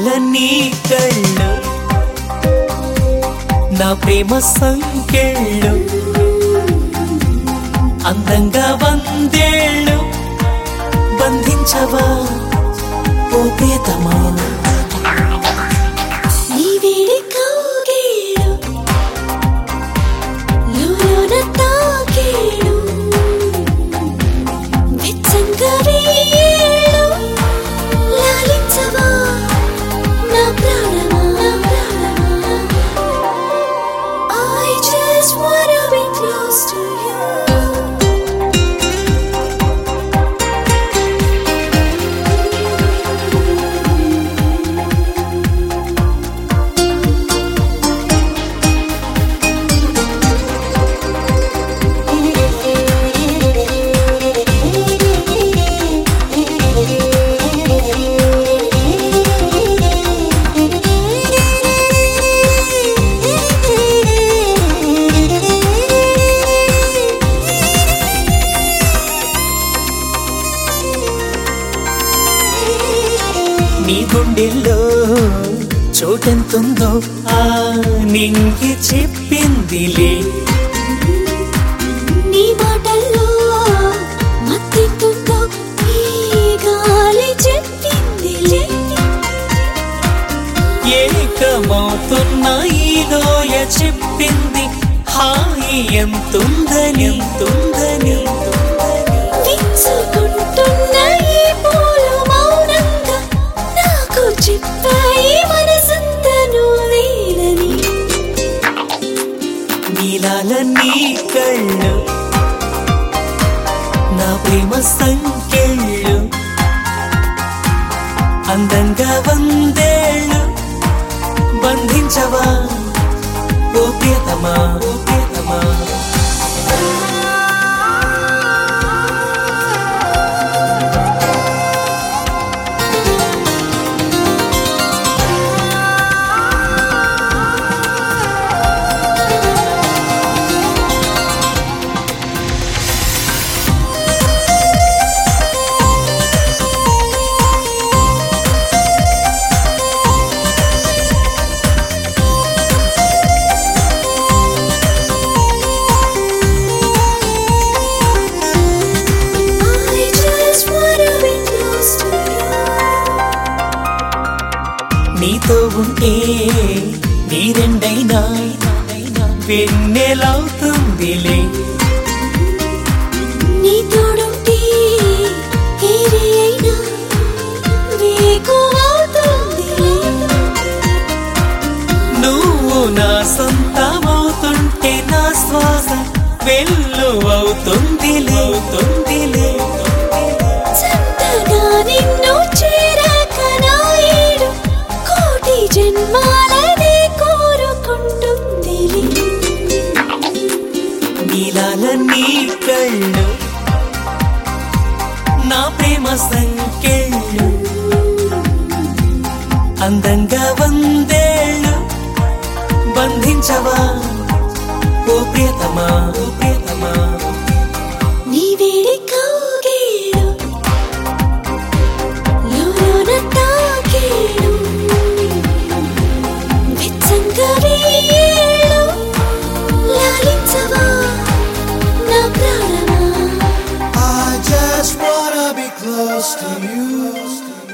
నీలాల నీ కళ్ళు నా ప్రేమ సంకెళ్ళు అందంగా వందేళ్ళు బంధించవా ఓ ప్రియతమా నీ వేడి కౌగిళ్ళు లోలోన తాకిళ్ళు వెచ్చంగా వేళ్ళు లాలించవా నా ప్రాణమా నా ప్రాణమా I just wanna be close to you నీ గుండెల్లో చోటెంతుందో ఆ నింగి చెప్పిందిలే నీ మాటల్లో మత్తెంతుందో ఈ గాలి చెప్పిందిలే ఏకమవుతున్న ఈ లోయ చెప్పింది హాయి ఎంతుందని ఎంతుందని విచ్చుకుంటున్న ఈ పూలు మౌనంగా నాకు చెప్పాయి మనసంతను లేదని నీలాల నీ కళ్ళు నా ప్రేమ సంకెళ్ళు అందంగా వందేళ్ళు బంధించవా ఓ ప్రియతమా ఓ ప్రియతమా I just wanna be close to you నీతో ఉంటే నీ రెండైనా వెన్నెలవుతుందిలే నీ తోడుంటే ఏరి అయినా వేకువవుతుందిలే నువ్వు నా సొంతమవుతుంటే నా శ్వాస వెళ్ళు అవుతుందిలే అవుతుందిలే చంతగా నిన్ను చేరాక నా ఏడు కోటి జన్మాలనే కోరుకుంటుందిలే నీలాల నీ కళ్ళు నా ప్రేమ సంకెళ్ళు అందంగా వందేళ్ళు బంధించవా ఓ ప్రియతమా ఓ ప్రియతమా నీ వేడి కౌగిళ్ళు లోలోన తాకిళ్ళు వెచ్చంగా వేళ్ళు లాలించవా నా ప్రాణమా I just wanna be close to you.